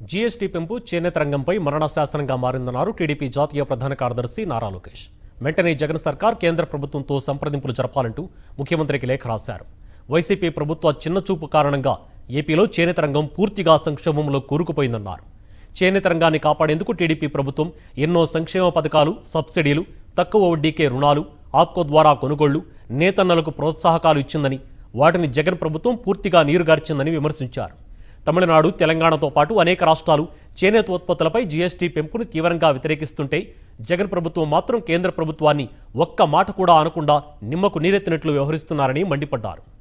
GST పెంపు చేనేత రంగంపై మరణ శాసనంగా మారిందన్నారు టీడీపీ జాతీయ ప్రధాన కార్యదర్శి నారా లోకేష్ వెంటనే జగన్ సర్కార్ కేంద్ర ప్రభుత్వంతో సంప్రదింపులు జరపాలంటూ ముఖ్యమంత్రికి లేఖ రాశారు వైసీపీ ప్రభుత్వ చిన్నచూపు కారణంగా ఏపీలో చేనేత రంగం పూర్తిగా సంక్షోభంలో కూరుకుపోయిందన్నారు చేనేత రంగాన్ని కాపాడేందుకు టీడీపీ ప్రభుత్వం ఎన్నో సంక్షేమ పథకాలు సబ్సిడీలు తక్కువ వడ్డీకే రుణాలు ఆప్కో ద్వారా కొనుగోళ్లు నేతన్నలకు ప్రోత్సాహకాలు ఇచ్చిందని వాటిని జగన్ ప్రభుత్వం పూర్తిగా నీరుగార్చిందని విమర్శించారు తమిళనాడు తెలంగాణతో పాటు అనేక రాష్ట్రాలు చేనేత ఉత్పత్తులపై జీఎస్టీ పెంపును తీవ్రంగా వ్యతిరేకిస్తుంటే జగన్ ప్రభుత్వం మాత్రం కేంద్ర ప్రభుత్వాన్ని ఒక్క మాట కూడా అనకుండా నిమ్మకు నీరెత్తినట్లు వ్యవహరిస్తున్నారని మండిపడ్డారు